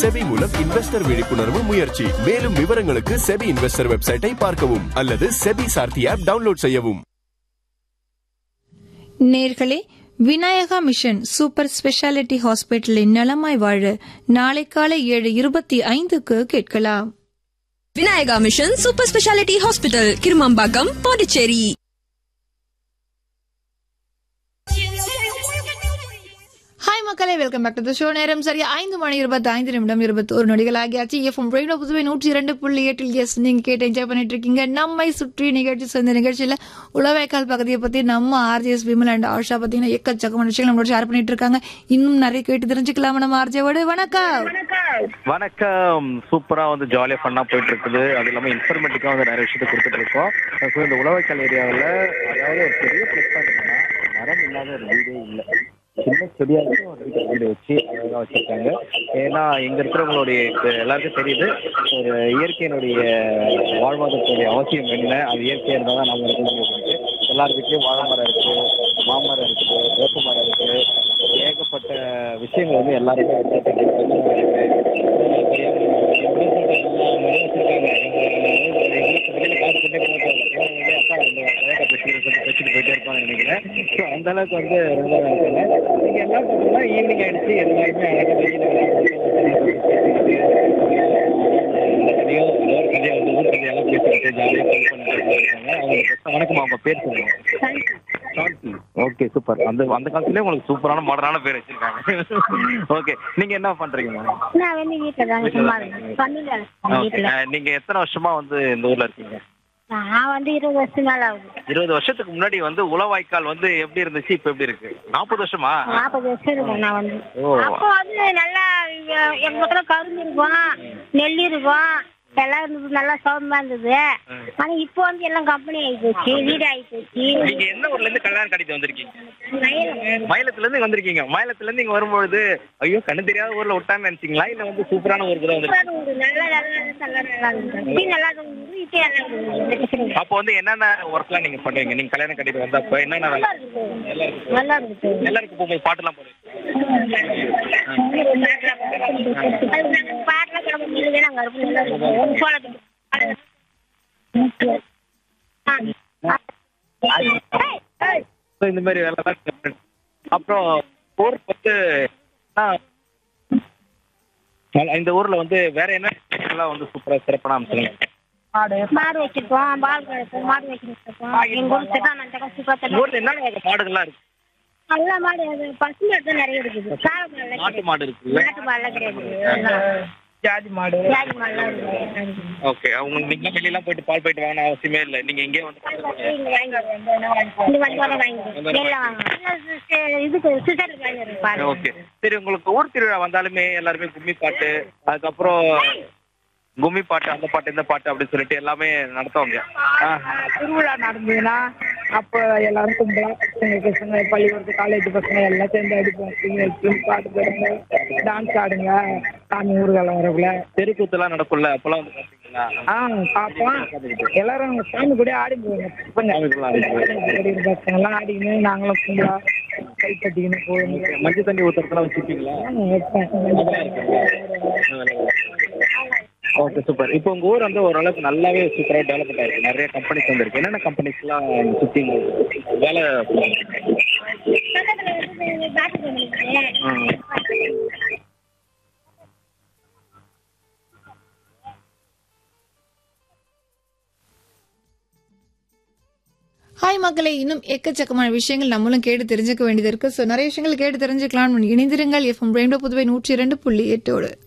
SEBI மூலம் investor விழிப்புணர்வு முயற்சி மேலும் விவரங்களுக்கு செபி இன்வெஸ்டர் வெப்சைட்டை பார்க்கவும் அல்லது செபி சார்த்தி ஆப் டவுன்லோட் செய்யவும் நேர்களே விநாயகா மிஷன் சூப்பர் ஸ்பெஷாலிட்டி ஹாஸ்பிட்டலின் நலமாய் வாழ நாளை காலை ஏழு இருபத்தி ஐந்துக்கு கேட்கலாம் Vinayaka mission super speciality hospital Kirumampakkam Pondicherry hi மக்களே welcome back to the show நேரம் சரியா ஐந்து மணி இருபத்தி ஐந்து நிமிடம் இருபத்தி ஒரு நொடிகள் ஆகியாச்சு எஃப்எம் ரெயினோ புதுவை நூற்றி இரண்டு புள்ளி எட்டில் எஸ் நீங்க கேட்டு என்ஜாய் பண்ணிட்டு இருக்கீங்க நம்மை சுற்றி நிகழ்ச்சி ஸோ இந்த நிகழ்ச்சியில உளவேக்கால் பகுதியை பத்தி நம்ம ஆர்ஜிஎஸ் விமல் அண்ட் ஆஷா பார்த்தீங்கன்னா எக்கச்சக்கமான விஷயங்கள் நம்மளோட ஷேர் பண்ணிட்டு இருக்காங்க இன்னும் நிறைய கேட்டு தெரிஞ்சுக்கலாம் நம்ம ஆர்ஜியோட வணக்கம் வணக்கம் சூப்பரா வந்து ஜாலியா ஃபன்னா போயிட்டு இருக்குது அது இல்லாம இன்ஃபர்மேட்டிக்கா வந்து நிறைய விஷயத்தை கொடுத்துட்டு இருக்கோம் ஸோ இந்த உழவைக்கல் ஏரியாவில் அதாவது ஒரு பெரிய பிளஸ் என்னன்னா மரம் இல்லாத ஒரு வீடே இல்லை சின்ன செடியா இருக்கு ஒரு வீட்டை கொண்டு வச்சு அழகா வச்சிருக்காங்க ஏன்னா இங்க இருக்கிறவங்களுடைய இப்ப எல்லாருக்கும் தெரியுது ஒரு இயற்கையினுடைய வாழ்வாதாரத்துடைய அவசியம் என்ன அது இயற்கையா இருந்தால் தான் நம்ம இருக்கிறது எல்லார் வீட்லயும் வாழை மரம் இருக்கு மாமரம் இருக்கு வேப்ப மரம் இருக்கு ஏகப்பட்ட விஷயங்கள் வந்து எல்லாருமே வச்சிருக்காங்க தென்னை மரம் இருக்கு. எப்படி சொல்றது, எல்லா மரமும் வச்சிருக்காங்க. எங்க- எங்க வீட்டு வெளியில காசு கொண்டே போக தேவையில்ல. போன உடனே அப்பா இந்த கொய்யாக்காய் பறிச்சுட்டு சொல்லிட்டு வச்சுட்டு போயிட்டே இருப்பாங்க நினைக்கிறேன் ஸோ அந்த அளவுக்கு வந்து ரொம்ப இருக்குல்ல நீங்க என்ன பண்ணுறீங்கன்னா ஈவினிங் ஆயிடுச்சு எல்லாருமே அழகாக வெளியில கதையோ ஏதோ ஒரு கதையை வந்து ஊர் கதையெல்லாம் பேசிக்கிட்டு ஜாலியாக ஃபன் பண்ணிட்டு இருக்காங்க அவங்க வணக்கம் அவங்க பேர் சொல்லுங்க சாந்தி ஓகே சூப்பர் அந்த அந்த காலத்துலயே உங்களுக்கு சூப்பரான மாடர்னான பேர் வச்சிருக்காங்க ஓகே நீங்க என்ன பண்றீங்க நான் வந்து வீட்டில் தாங்க சும்மா இருக்கேன் பண்ணில Okay. வீட்டில் அஹ், நீங்க எத்தனை வருஷமா வந்து இந்த ஊர்ல இருக்கீங்க நான் வந்து இருபது வருஷம் மேல ஆகுது இருபது வருஷத்துக்கு முன்னாடி வந்து உளவாய்க்கால் வந்து எப்படி இருந்துச்சு இப்ப எப்படி இருக்கு நாற்பது வருஷமா நாற்பது வருஷம் இருக்கும் நான் வந்து ஓ. அப்போ வந்து நல்லா எ- எங்க பக்கத்துல கரும்பு இருக்கும் நெல் இருக்கும் எல்லாம் இருந்தது நல்லா சௌகரியமா இருந்தது ஆனா இப்போ வந்து எல்லாம் கம்பெனி ஆகி போச்சு வீடு ஆகி போச்சு நீங்க எந்த ஊர்ல இருந்து கல்யாணம் கட்டிட்டு வந்திருக்கீங்க வயல் மயிலத்துல இருந்து வந்திருக்கீங்க மயிலத்துல இருந்து இங்க வரும்பொழுது ஐயோ கண்ணு தெரியாத ஊர்ல விட்டான்னு நினைச்சீங்களா இல்ல வந்து சூப்பரான ஊருக்கு தான் வந்திருக்கீங்க ஊரு நல்லா நல்லா நல்லா நல்லா இருந்தது இப்பயும் நல்லா இருந்தது இப்பயும் நல்லா இருந்தது அப்போ வந்து என்னென்ன ஒர்க்லாம் நீங்க பண்ணுவீங்க நீங்க கல்யாணம் கட்டிட்டு வந்தப்ப என்னென்ன வேலை நல்லா இருந்தது நல்லா இருந்தது எல்லாருக்கும் போகும்போது பாட்டுலாம் போடுவீங்க பாட்டில் கிளம்ப முடியல நாங்கள் இருப்போம் சோளத்துக்கு So, இந்த மாதிரி வேலை தான் செய்யணும். அப்புறம் ஊருக்கு வந்து ஆ, இந்த ஊர்ல வந்து வேற என்ன எல்லாம் வந்து சூப்பரா சிறப்பான அம்சங்கள் மாடு வச்சிருக்கோம் பால் கறப்போம் மாடு வச்சிருக்கோம் எங்க ஊர் சித்தானந்தகம் இந்த சுகத்தில் ஊர்ல என்னென்ன வகை மாடுகள்லாம் இருக்கு நல்ல மாடு அது பசு மாடு தான் நிறைய இருக்குது காளை மாடுலாம் நாட்டு கிடையாது. மாடு இருக்குல்ல நாட்டு மாடுலாம் கிடையாது ஜாதி மாடு ஜாதி மாடுலாம் இருக்குது ஓகே அவங்க நீங்க வெளியெல்லாம் போயிட்டு பால் போயிட்டு வாங்கணும் அவசியமே இல்லை நீங்க இங்கே வந்து இங்க வாங்கிடுவோம் இந்த வண்டியோட வாங்கிடுவோம் எல்லாம் வாங்குவோம் இதுக்கு சிசருக்கு வாங்கிடுவோம் பாருங்க ஓகே சரி உங்களுக்கு ஊர் திருவிழா வந்தாலுமே எல்லாருமே கும்மி பாட்டு அதுக்கப்புறம் கும்மி பாட்டு அந்த பாட்டு இந்த பாட்டு அப்படின்னு சொல்லிட்டு எல்லாமே நடத்துவாங்க ஆ, திருவிழா நடந்ததுன்னா அப்போ எல்லாரும் கும்பலாம் எங்க பசங்க பள்ளிக்கூடத்து காலேஜ் பசங்க எல்லாம் சேர்ந்து அடிப்போம் சிங்க வச்சு பாட்டு பாடுங்க டான்ஸ் ஆடுங்க சாமி ஊர்வலம் வரக்குள்ள தெருக்கூத்துலாம் நடக்கும்ல அப்பெல்லாம் வந்து பாத்தீங்களா ஆ பார்ப்போம் எல்லாரும் அவங்க சாமி கூட ஆடி போவாங்க பசங்க சாமிக்குள்ள ஆடி போவாங்க. பசங்க எல்லாம் ஆடிக்கின்னு நாங்களும் கும்பலா கை கட்டிக்கின்னு போவோம் மஞ்சள் தண்ணி ஊத்துறதுலாம் வச்சிருக்கீங்களா ஓகே சூப்பர் இப்போ உங்க ஊர் வந்து ஓரளவுக்கு நல்லாவே சூப்பரா டெவலப்மெண்ட் ஆயிருக்கு நிறைய கம்பெனிஸ் வந்திருக்கு என்னென்ன கம்பெனிஸ்லாம் சுத்தி உங்களுக்கு வேலை பக்கத்துல வந்து பேட்டரி கம்பெனி ஹாய் மக்களே இன்னும் எக்கச்சக்கமான விஷயங்கள் நம்மளும் கேட்டு தெரிஞ்சுக்க வேண்டியது இருக்கு ஸோ நிறைய விஷயங்கள் கேட்டு தெரிஞ்சுக்கலாம் இணைந்திருங்கள் எஃப்எம் ரெயின்போ புதுவை நூற்றி இரண்டு புள்ளி எட்டோடு